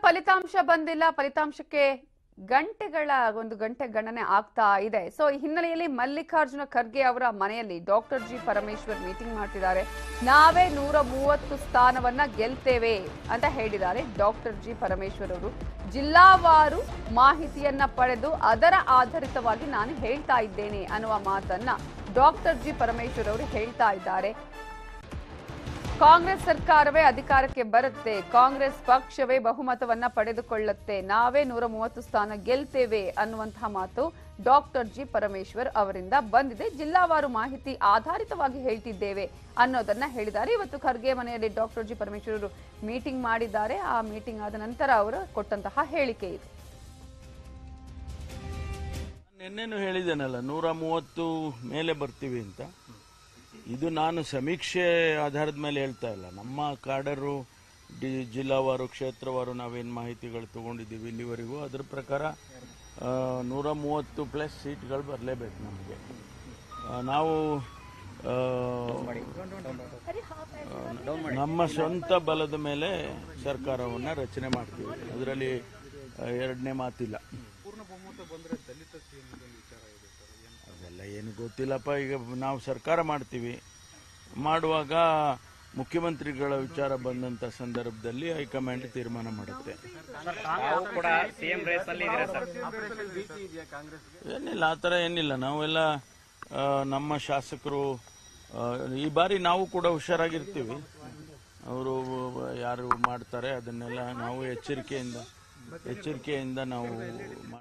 ಫಲಿತಾಂಶ ಬಂದಿಲ್ಲ ಫಲಿತಾಂಶಕ್ಕೆ ಗಂಟೆಗಳ ಒಂದು ಗಂಟೆ ಗಣನೆ ಆಗ್ತಾ ಇದೆ ಸೊ ಈ ಹಿನ್ನೆಲೆಯಲ್ಲಿ ಮಲ್ಲಿಕಾರ್ಜುನ ಖರ್ಗೆ ಅವರ ಮನೆಯಲ್ಲಿ ಡಾಕ್ಟರ್ ಜಿ ಪರಮೇಶ್ವರ್ ಮೀಟಿಂಗ್ ಮಾಡ್ತಿದ್ದಾರೆ ನಾವೇ ನೂರ ಮೂವತ್ತು ಸ್ಥಾನವನ್ನ ಗೆಲ್ತೇವೆ ಅಂತ ಹೇಳಿದ್ದಾರೆ ಡಾಕ್ಟರ್ ಜಿ ಪರಮೇಶ್ವರ್ ಅವರು ಜಿಲ್ಲಾವಾರು ಮಾಹಿತಿಯನ್ನ ಪಡೆದು ಅದರ ಆಧಾರಿತವಾಗಿ ನಾನು ಹೇಳ್ತಾ ಇದ್ದೇನೆ ಅನ್ನುವ ಮಾತನ್ನ ಡಾಕ್ಟರ್ ಜಿ ಪರಮೇಶ್ವರ್ ಅವರು ಹೇಳ್ತಾ ಇದ್ದಾರೆ ಕಾಂಗ್ರೆಸ್ ಸರ್ಕಾರವೇ ಅಧಿಕಾರಕ್ಕೆ ಬರುತ್ತೆ ಕಾಂಗ್ರೆಸ್ ಪಕ್ಷವೇ ಬಹುಮತವನ್ನ ಪಡೆದುಕೊಳ್ಳುತ್ತೆ ನಾವೇ ನೂರ ಮೂವತ್ತು ಸ್ಥಾನ ಗೆಲ್ತೇವೆ ಅನ್ನುವಂತಹ ಮಾತು ಡಾಕ್ಟರ್ ಜಿ ಪರಮೇಶ್ವರ್ ಅವರಿಂದ ಬಂದಿದೆ ಜಿಲ್ಲಾವಾರು ಮಾಹಿತಿ ಆಧಾರಿತವಾಗಿ ಹೇಳ್ತಿದ್ದೇವೆ ಅನ್ನೋದನ್ನ ಹೇಳಿದ್ದಾರೆ ಇವತ್ತು ಖರ್ಗೆ ಮನೆಯಲ್ಲಿ ಡಾಕ್ಟರ್ ಜಿ ಪರಮೇಶ್ವರ್ ಅವರು ಮೀಟಿಂಗ್ ಮಾಡಿದ್ದಾರೆ ಆ ಮೀಟಿಂಗ್ ಆದ ನಂತರ ಅವರು ಕೊಟ್ಟಂತಹ ಹೇಳಿಕೆ ಇದು ನಿನ್ನೆನೂ ಹೇಳಿದ್ದೇನಲ್ಲ ನೂರ ಮೂವತ್ತು ಮೇಲೆ ಬರ್ತೀವಿ ಅಂತ ಇದು ನಾನು ಸಮೀಕ್ಷೆ ಆಧಾರದ ಮೇಲೆ ಹೇಳ್ತಾ ಇಲ್ಲ ನಮ್ಮ ಕಾಡರು ಡಿ ಜಿಲ್ಲಾವಾರು ಕ್ಷೇತ್ರವಾರು ನಾವೇನು ಮಾಹಿತಿಗಳು ತಗೊಂಡಿದ್ದೀವಿ ಇಲ್ಲಿವರೆಗೂ ಅದ್ರ ಪ್ರಕಾರ ಆ, ನೂರ ಮೂವತ್ತು ಪ್ಲಸ್ ಸೀಟ್ಗಳು ಬರಲೇಬೇಕು ನಮಗೆ ನಾವು ಆ, ನಮ್ಮ ಸ್ವಂತ ಬಲದ ಮೇಲೆ ಸರ್ಕಾರವನ್ನು ರಚನೆ ಮಾಡ್ತೀವಿ ಅದರಲ್ಲಿ ಎರಡನೇ ಮಾತಿಲ್ಲ ಅದೆಲ್ಲ ಏನು ಗೊತ್ತಿಲ್ಲಪ್ಪ ಈಗ ನಾವು ಸರ್ಕಾರ ಮಾಡ್ತೀವಿ ಮಾಡುವಾಗ ಮುಖ್ಯಮಂತ್ರಿಗಳ ವಿಚಾರ ಬಂದಂತ ಸಂದರ್ಭದಲ್ಲಿ ಹೈಕಮಾಂಡ್ ತೀರ್ಮಾನ ಮಾಡುತ್ತೆ ತಾವು ಕೂಡ ಸಿಎಂ ರೇಸ್ ಅಲ್ಲಿ ಇದ್ದೀರಾ ಸರ್ ಏನಿಲ್ಲ ಆ ಥರ ಏನಿಲ್ಲ ನಾವೆಲ್ಲ ಆ, ನಮ್ಮ ಶಾಸಕರು ಆ, ಈ ಬಾರಿ ನಾವು ಕೂಡ ಹುಷಾರಾಗಿರ್ತೀವಿ ಅವರು ಯಾರು ಮಾಡ್ತಾರೆ ಅದನ್ನೆಲ್ಲ ನಾವು ಎಚ್ಚರಿಕೆಯಿಂದ ಎಚ್ಚರಿಕೆಯಿಂದ ನಾವು ಮಾ-